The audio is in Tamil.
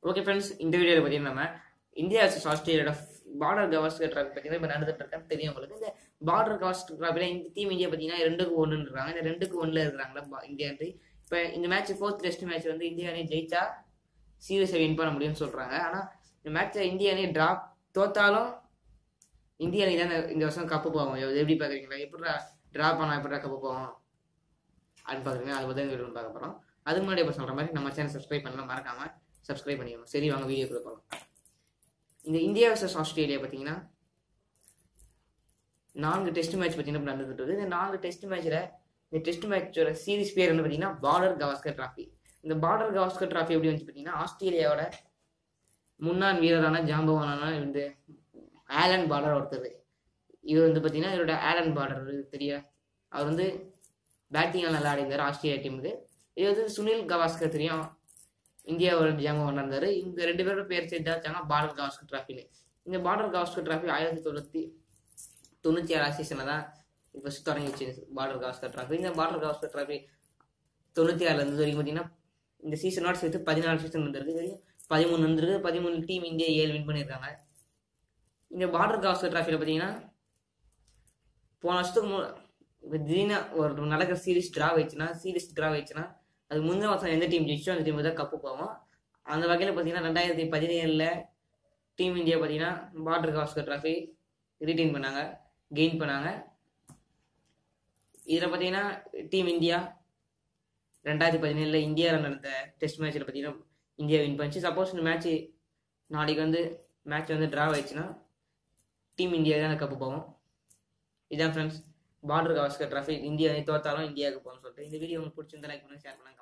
ஓகே ஃப்ரெண்ட்ஸ் இந்த வீடியோவில் பார்த்தீங்கன்னா நம்ம இந்தியா vs ஆஸ்திரேலியோட பார்டர் கவாஸ்கர் டிராஃபி பார்த்தீங்கன்னா இப்போ நடந்துட்டு இருக்கான்னு தெரியும் உங்களுக்கு இந்த பார்டர் கவாஸ்கர் டிராஃபில இந்த டீம் இந்தியா பார்த்தீங்கன்னா ரெண்டுக்கு ஒன்றுன்னு இருக்காங்க இந்த ரெண்டுக்கு ஒன்றில் இருக்கிறாங்களா பா- இந்தியா அணி இப்போ இந்த மேட்ச் ஃபோர்த் டெஸ்ட் மேட்ச் வந்து இந்தியா அணி ஜெயிச்சா சீரியஸை வின் பண்ண முடியும்னு சொல்கிறாங்க ஆனால் இந்த மேட்ச்சை இந்திய அணி ட்ரா தோத்தாலும் இந்திய அணி தான் இந்த வருஷம் கப்பு போவோம் இது எப்படி பார்க்குறீங்களா எப்படி ட்ரா பண்ணால் எப்படி கப்பு போவோம் அப்படின்னு பார்க்குறீங்க அதை பற்றி வீடியோ பார்க்க போகிறோம் அதுக்கு முன்னாடி இப்போ சொல்கிற மாதிரி நம்ம சேனல் சப்ஸ்கிரைப் பண்ணலாம் மறக்காம சப்ஸ்கிரைப் பண்ணிக்கணும் சரி வாங்க வீடியோக்குள்ள போகலாம் இந்த இந்தியா vs ஆஸ்திரேலியா பார்த்தீங்கன்னா நான்கு டெஸ்ட் மேட்ச் பார்த்தீங்கன்னா இப்ப நடந்துட்டு இருக்கு இந்த நான்கு டெஸ்ட் மேட்ச்சில் இந்த டெஸ்ட் மேட்சோட சீரிஸ் பேர் என்ன பார்த்தீங்கன்னா பார்டர் கவாஸ்கர் டிராஃபி இந்த பார்டர் கவாஸ்கர் டிராஃபி எப்படி வந்து பார்த்தீங்கன்னா ஆஸ்திரேலியாவோட முன்னாள் வீரரான ஜாம்பவானான இந்த ஆலன் பார்டர் ஒருத்தர் இவர் வந்து பார்த்தீங்கன்னா இவரோட ஆலன் பார்டர் தெரியா அவர் வந்து பேட்டிங் நல்லா ஆடிந்தார் ஆஸ்திரேலியா டீமுக்கு இது வந்து சுனில் கவாஸ்கர் தெரியும் இந்தியாவோட ஜாம்பவான் இருந்தார் இந்த ரெண்டு பேரோட பேர் சேர்த்து வச்சாங்க பார்டர் கவாஸ்கர் டிராஃபின்னு இந்த பார்டர் கவாஸ்கர் டிராஃபி ஆயிரத்தி தொள்ளாயிரத்தி தொண்ணூற்றி ஏழாம் சீசனில் தான் இப்போ தொடங்கிச்சு பார்டர் கவாஸ்கர் டிராஃபி இந்த பார்டர் கவாஸ்கர் டிராஃபி தொண்ணூற்றி ஆறுல இருந்து வரைக்கும் பார்த்தீங்கன்னா இந்த சீசனோட சேர்த்து பதினாலு சீசன் வந்திருக்கு இது வரைக்கும் பதிமூணு வந்திருக்கு பதிமூணு டீம் இந்தியா ஏழு வின் பண்ணியிருக்காங்க இந்த பார்டர் கவாஸ்கர் டிராஃபியில் பார்த்தீங்கன்னா போன வருஷத்துக்கு மு இப்போ திடீர்னு ஒரு நடக்கிற சீரிஸ் ட்ரா ஆயிடுச்சுன்னா சீரிஸ் ட்ரா ஆயிடுச்சுன்னா அது முந்தின வருஷம் எந்த டீம் ஜெயிச்சோ அந்த டீம் தான் கப்பு போவோம் அந்த வகையில் பார்த்தீங்கன்னா ரெண்டாயிரத்தி பதினேழில் டீம் இந்தியா பார்த்தீங்கன்னா பார்டர் கவாஸ்கர் டிராஃபி ரீட்டைன் பண்ணாங்க கெயின் பண்ணாங்க இதில் பார்த்தீங்கன்னா டீம் இந்தியா ரெண்டாயிரத்தி பதினேழில் இந்தியாவில் நடந்த டெஸ்ட் மேட்ச்சில் பார்த்தீங்கன்னா இந்தியா வின் பண்ணிச்சு சப்போஸ் இந்த மேட்ச் நாளைக்கு வந்து மேட்ச் வந்து ட்ரா ஆயிடுச்சுன்னா டீம் இந்தியா தான் கப்பு போவோம் இதான் friends Border Gavaskar trophy India தோத்தாலும் இந்தியாவுக்கு போகணும்னு சொல்லிட்டு இந்த வீடியோ உங்களுக்கு பிடிச்சிருந்தா லைக் பண்ணுங்க ஷேர் பண்ணுங்க